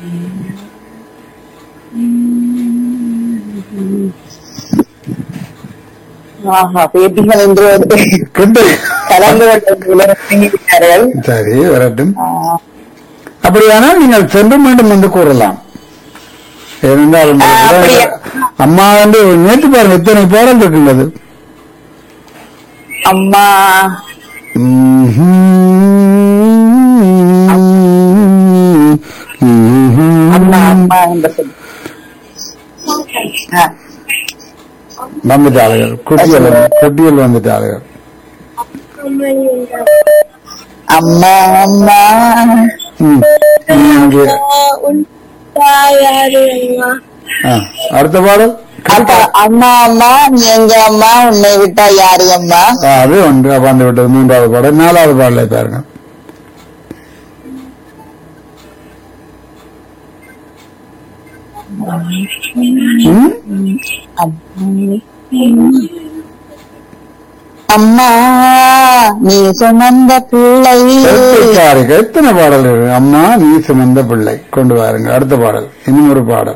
ஆஹா பேட்டிகள் என்று வந்து கிட்ட கலந்து கொண்டிருக்கிறார்கள் சரி வரட்டும் அப்படியானால் நீங்கள் சென்று மீண்டும் வந்து கூறலாம் ஏனென்றால் உங்களுக்கு ஆ, அப்படியா? அம்மா வந்து நேற்று பாருங்க இத்தனை பாடல் இருக்கின்றது அம்மா அம்மா அம்மா என்று சொல்லி ஆ, வந்துட்டாளுகள் குட்டியல் குட்டியல் வந்துட்டாளுகள் அம்மா அம்மா ம். இங்கே ஆ, அடுத்த பாடல் அப்பா அம்மா அம்மா நீ எங்க அம்மா உன்னை விட்டா யாரு அம்மா ஆ, அது ஒன்று வந்து விட்டது மூன்றாவது பாடல் நாலாவது பாடலை பாருங்க ம்? அம்மா நீ சுமந்த பிள்ளை எத்தனை எத்தனை பாடல் இருக்கு அம்மா நீ சுமந்த பிள்ளை கொண்டு வாருங்க அடுத்த பாடல் இன்னும் ஒரு பாடல்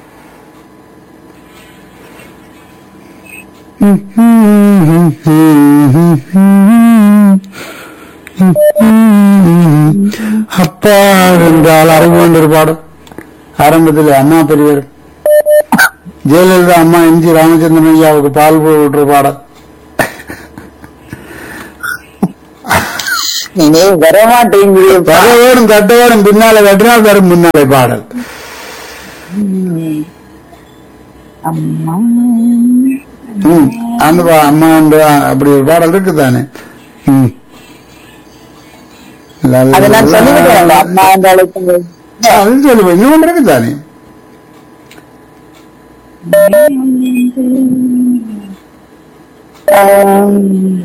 அப்பா என்றால் அறிவு கொண்ட ஒரு பாடல் ஆரம்பத்தில் அம்மா பெரியவர் ஜெயலலிதா அம்மா எம்ஜி ராமச்சந்திரன் ஐயாவுக்கு பால் போட்டு பாடல் நீ வரமாட்டேங்குது பறவோடும் தட்டவோடும் பின்னாலே வெட்டினால் வரும் முன்னாலே பாடல் அம்மா ம். அந்த பா- அம்மா அந்த அப்படி ஒரு பாடல் இருக்குதானே ம். லல்லா. அதை நான் சொல்லிவிட்டேன் அம்மா என்று அழைக்கும் போது. அது சொல்லுவேன் இன்னொன்று இருக்குதானே ஆம்.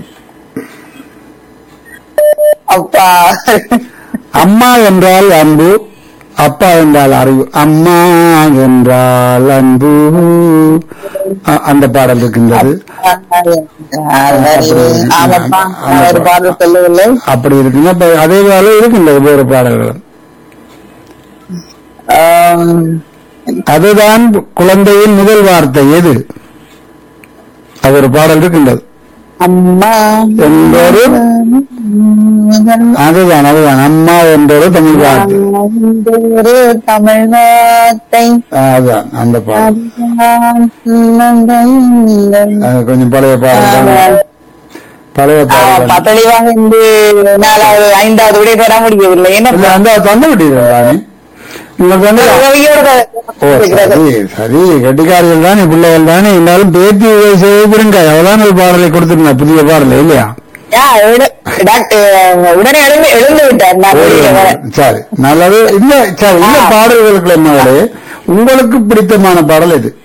அப்பா அம்மா என்றால் அன்பு அப்பா என்றால் அறிவு அம்மா என்றால் அன்பு அ- அந்த பாடல் இருக்கின்றது ஆமாப்பா நான் ஒரு பாடல் சொல்லவில்லை அப்படி இருக்குங்க அப்ப அதே போல இருக்கின்றது வேறு பாடல்களும் ஆம். அதுதான் குழந்தையின் முதல் வார்த்தை எது அது ஒரு பாடல் இருக்கின்றது அம்மா என்பது அதுதான் அதுதான் அம்மா என்றொரு தமிழ் வார்த்தை ஒரு தமிழ் வார்த்தை அதுதான் அந்த பாடல் அது கொஞ்சம் பழைய பாடல் தான். பழைய பாடல் தான். தெளிவாக இந்த நாலாவது ஐந்தாவது விடை பெற முடியவில்லை இல்ல என்ன அந்த தந்து விட்டீர்கள் தானே உங்களுக்கு வந்து ஓ சரி சரி கெட்டிக்காரிகள் தானே பிள்ளைகள் தானே இருந்தாலும் பேத்தி செய்திருங்க எவ்வளவு ஒரு பாடலை கொடுத்துருங்க புதிய பாடலை இல்லையா உடனே எழுந்து எழுந்து விட்டார் நான் வெளியே வர. சரி நல்லது இந்த சரி இந்த ஆ. பாடல்களுக்கு மகளே உங்களுக்கு பிடித்தமான பாடல் எது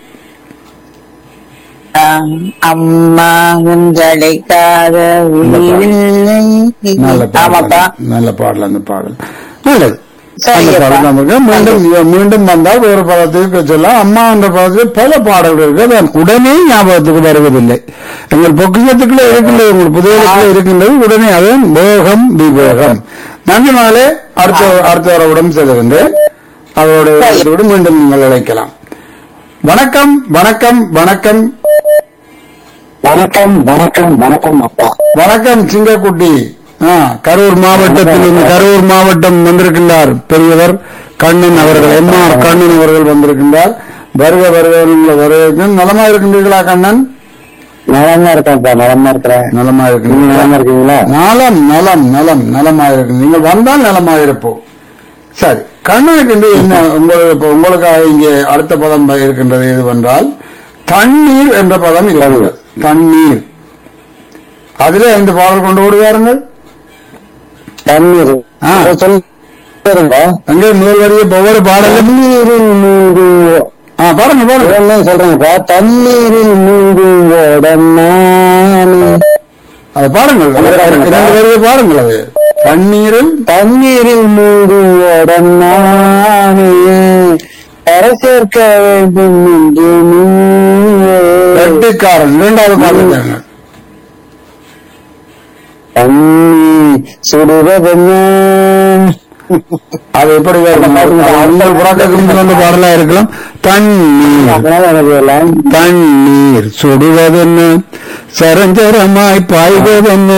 ஆம், அம்மா உங்களைக்காக உயிரில்லை நல்ல ஆமாப்பா பாடல் நல்ல பாடல் அந்த பாடல் நல்லது சரி, அந்த பாடல் அப்பா. நமக்கு மீண்டும் மீண்டும் வந்தால் ஒரு பதத்துக்கு சொல்லலாம் அம்மா என்ற பதத்தில் பல பாடல்கள் இருக்கு அது உடனே ஞாபகத்துக்கு வருவதில்லை எங்கள் பொக்கிஷத்துக்குள்ள இருக்கின்றது உங்கள் புதையலுக்குள்ள இருக்கின்றது உடனே அது போகம் விவேகம் நன்றி மகளே அடுத்த அடுத்த வரவுடன் செல்கின்றேன் அவரோட இதோடு மீண்டும் நீங்கள் அழைக்கலாம் வணக்கம் வணக்கம் வணக்கம் வணக்கம் வணக்கம் வணக்கம் அப்பா வணக்கம் சிங்கக்குட்டி ஆ, கரூர் மாவட்டத்தில் இருந்து கரூர் மாவட்டம் வந்திருக்கின்றார் பெரியவர் கண்ணன் அவர்கள் எம் ஆர் கண்ணன் அவர்கள் வந்திருக்கின்றார் வருக வருக உங்களை வரவேற்கிறேன் நலமா இருக்கின்றீர்களா கண்ணன் நலமா இருக்கேன்ப்பா நலமா இருக்கிறேன் நலமா இருக்கீங்க நலமா இருக்கீங்களா நலம் நலம் நலம் நலமா இருக்கு நீங்கள் வந்தால் நலமா இருப்போம் சரி கண்ணனுக்கு வந்து என்ன உங்களுக்கு இப்ப உங்களுக்காக இங்கே அடுத்த பதம் இருக்கின்றது எதுவென்றால் தண்ணீர் என்ற பதம் இல்லை தண்ணீர் அதிலே ஐந்து பாடல் கொண்டு ஓடுவாருங்கள் தண்ணீர் ஆ. சொல்லுங்க அங்கே முதல் வரிய ஒவ்வொரு பாடலும் தண்ணீரில் மூழ்கு ஆ பாருங்க பாருங்க என்ன சொல்றேங்கப்பா தண்ணீரில் மூழ்குவோட நானே அது பாருங்கள் இரண்டு வரிய பாருங்கள் அது தண்ணீரில் தண்ணீரில் மூழ்குவோட நானே கரை சேர்க்க வேண்டும் என்று நீயே. வெட்டிக்காரன் இரண்டாவது பாடல் பாருங்க தண்ணீர் சுடுவதென்ன அது எப்படி வரும்? உங்கள் புறக்கத்தில் வந்த பாடலா இருக்கலாம் தண்ணீர் அதனால எனக்கு எல்லாம் தண்ணீர் சுடுவதென்ன சரஞ்சரமாய் பாய்வதென்ன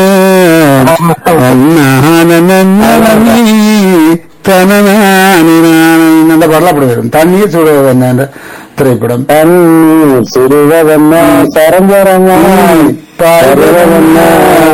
அந்த பாடலாம் அப்படி வரும் தண்ணீர் சுடுவதென்ன என்ற திரைப்படம் தண்ணீர் சிறுவதென்ன சரஞ்சரமாய் பாய்வதென்ன